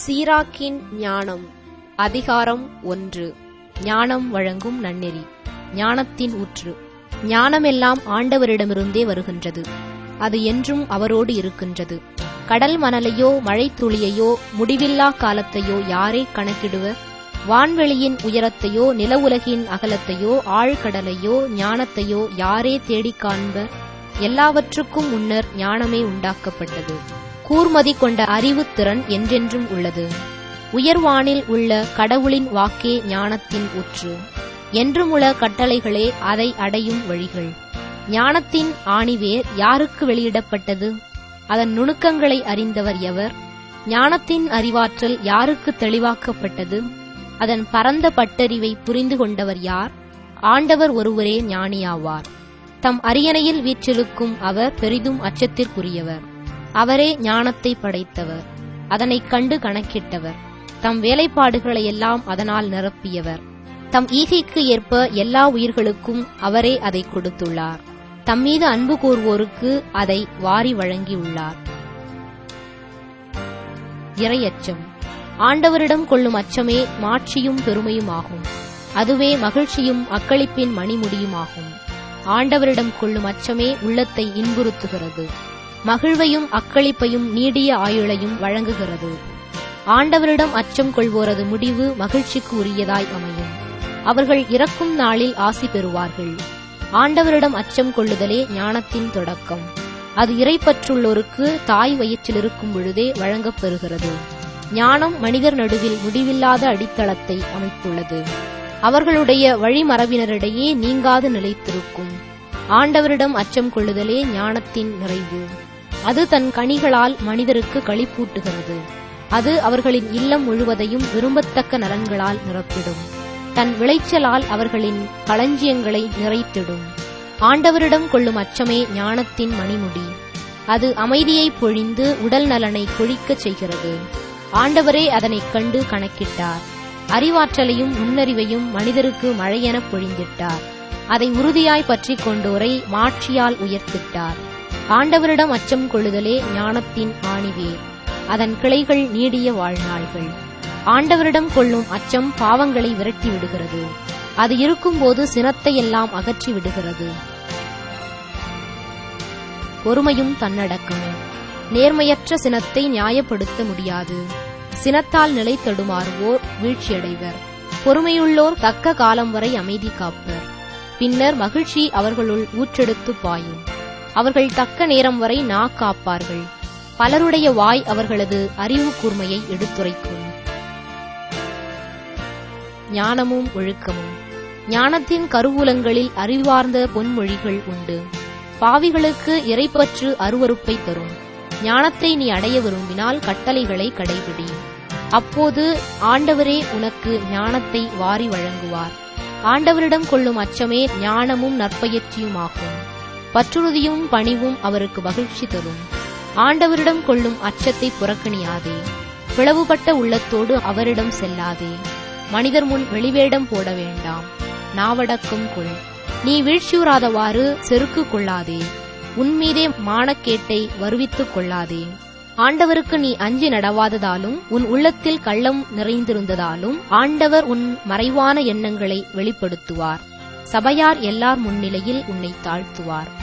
சீராக்கின் ஞானம் அதிகாரம் ஒன்று ஞானம் வழங்கும் நன்னெறி ஞானத்தின் ஊற்று ஞானமெல்லாம் ஆண்டவரிடமிருந்தே வருகின்றது அது என்றும் அவரோடு இருக்கின்றது கடல் மணலையோ மழைத்துளியையோ முடிவில்லா காலத்தையோ யாரே கணக்கிடுவர் வான்வெளியின் உயரத்தையோ நிலவுலகின் அகலத்தையோ ஆழ்கடலையோ ஞானத்தையோ யாரே தேடிக் காண்பர் எல்லாவற்றுக்கும் முன்னர் ஞானமே உண்டாக்கப்பட்டது கூர்மதி கொண்ட அறிவுத்திறன் என்றென்றும் உள்ளது உயர்வானில் உள்ள கடவுளின் வாக்கே ஞானத்தின் ஊற்று என்றுமுள்ள கட்டளைகளே அதை அடையும் வழிகள் ஞானத்தின் ஆணிவேர் யாருக்கு வெளியிடப்பட்டது அதன் நுணுக்கங்களை அறிந்தவர் எவர் ஞானத்தின் அறிவாற்றல் யாருக்கு தெளிவாக்கப்பட்டது அதன் பரந்த பட்டறிவை புரிந்து கொண்டவர் யார் ஆண்டவர் ஒருவரே ஞானியாவார் தம் அரியணையில் வீற்றிருக்கும் அவர் பெரிதும் அச்சத்திற்குரியவர் அவரே ஞானத்தை படைத்தவர் அதனைக் கண்டு கணக்கிட்டவர் தம் வேலைப்பாடுகளை எல்லாம் அதனால் நிரப்பியவர் தம் ஈகைக்கு ஏற்ப எல்லா உயிர்களுக்கும் அவரே அதை கொடுத்துள்ளார் தம்மீது அன்பு கூர்வோருக்கு அதை வாரி வழங்கியுள்ளார் இரையச்சம் ஆண்டவரிடம் கொள்ளும் அச்சமே மாட்சியும் பெருமையுமாகும் அதுவே மகிழ்ச்சியும் அக்களிப்பின் மணிமுடியுமாகும் ஆண்டவரிடம் கொள்ளும் அச்சமே உள்ளத்தை இன்புறுத்துகிறது மகிழ்வையும் அக்களிப்பையும் நீடிய ஆயுளையும் வழங்குகிறது ஆண்டவரிடம் அச்சம் கொள்வோரது முடிவு மகிழ்ச்சிக்கு உரியதாய் அமையும் அவர்கள் இறக்கும் நாளில் ஆசி பெறுவார்கள் ஆண்டவரிடம் அச்சம் கொள்ளுதலே ஞானத்தின் தொடக்கம் அது இறைப்பற்றுள்ளோருக்கு தாய் வயிற்றில் இருக்கும் பொழுதே வழங்கப் பெறுகிறது ஞானம் மனிதர் நடுவில் முடிவில்லாத அடித்தளத்தை அமைத்துள்ளது அவர்களுடைய வழிமரபினரிடையே நீங்காது நிலைத்திருக்கும் ஆண்டவரிடம் அச்சம் கொள்ளுதலே ஞானத்தின் நிறைவு அது தன் கனிகளால் மனிதருக்கு களிப்பூட்டுகிறது அது அவர்களின் இல்லம் முழுவதையும் விரும்பத்தக்க நலன்களால் நிரப்பிடும் தன் விளைச்சலால் அவர்களின் களஞ்சியங்களை நிறைத்திடும் ஆண்டவரிடம் கொள்ளும் அச்சமே ஞானத்தின் மணிமுடி அது அமைதியை பொழிந்து உடல் நலனை கொழிக்கச் செய்கிறது ஆண்டவரே அதனைக் கண்டு கணக்கிட்டார் அறிவாற்றலையும் நுண்ணறிவையும் மனிதருக்கு மழையெனப் பொழிந்திட்டார் அதை உறுதியாய் பற்றிக் கொண்டோரை மாட்சியால் உயர்த்திட்டார் ஆண்டவரிடம் அச்சம் கொள்ளுதலே ஞானத்தின் ஆணிவேர் அதன் கிளைகள் நீடிய வாழ்நாள்கள் ஆண்டவரிடம் கொள்ளும் அச்சம் பாவங்களை விரட்டி விடுகிறது அது இருக்கும்போது சினத்தை எல்லாம் அகற்றி விடுகிறது பொறுமையும் தன்னடக்கமும் நேர்மையற்ற சினத்தை நியாயப்படுத்த முடியாது சினத்தால் நிலை தடுமாறுவோர் வீழ்ச்சியடைவர் பொறுமையுள்ளோர் தக்க காலம் வரை அமைதி காப்பர் பின்னர் மகிழ்ச்சி அவர்களுள் ஊற்றெடுத்து பாயும் அவர்கள் தக்க நேரம் வரை நா காப்பார்கள் பலருடைய வாய் அவர்களது அறிவு கூர்மையை எடுத்துரைக்கும் ஞானமும் ஒழுக்கமும் ஞானத்தின் கருவூலங்களில் அறிவார்ந்த பொன்மொழிகள் உண்டு பாவிகளுக்கு இறைப்பற்று அருவருப்பை தரும் ஞானத்தை நீ அடைய விரும்பினால் கட்டளைகளை கடைபிடி அப்போது ஆண்டவரே உனக்கு ஞானத்தை வாரி வழங்குவார் ஆண்டவரிடம் கொள்ளும் அச்சமே ஞானமும் நற்பயிற்சியுமாகும் பற்றுறுதியும் பணிவும் அவருக்கு மகிழ்ச்சி தரும் ஆண்டவரிடம் கொள்ளும் அச்சத்தை புறக்கணியாதே பிளவுபட்ட உள்ளத்தோடு அவரிடம் செல்லாதே மனிதர் முன் வெளிவேடம் போட வேண்டாம் நாவடக்கம் கொள் நீ வீழ்ச்சியுறாதவாறு செருக்கு கொள்ளாதே உன்மீதே மானக்கேட்டை வருவித்துக் கொள்ளாதே ஆண்டவருக்கு நீ அஞ்சி நடவாததாலும் உன் உள்ளத்தில் கள்ளம் நிறைந்திருந்ததாலும் ஆண்டவர் உன் மறைவான எண்ணங்களை வெளிப்படுத்துவார் சபையார் எல்லார் முன்னிலையில் உன்னை தாழ்த்துவார்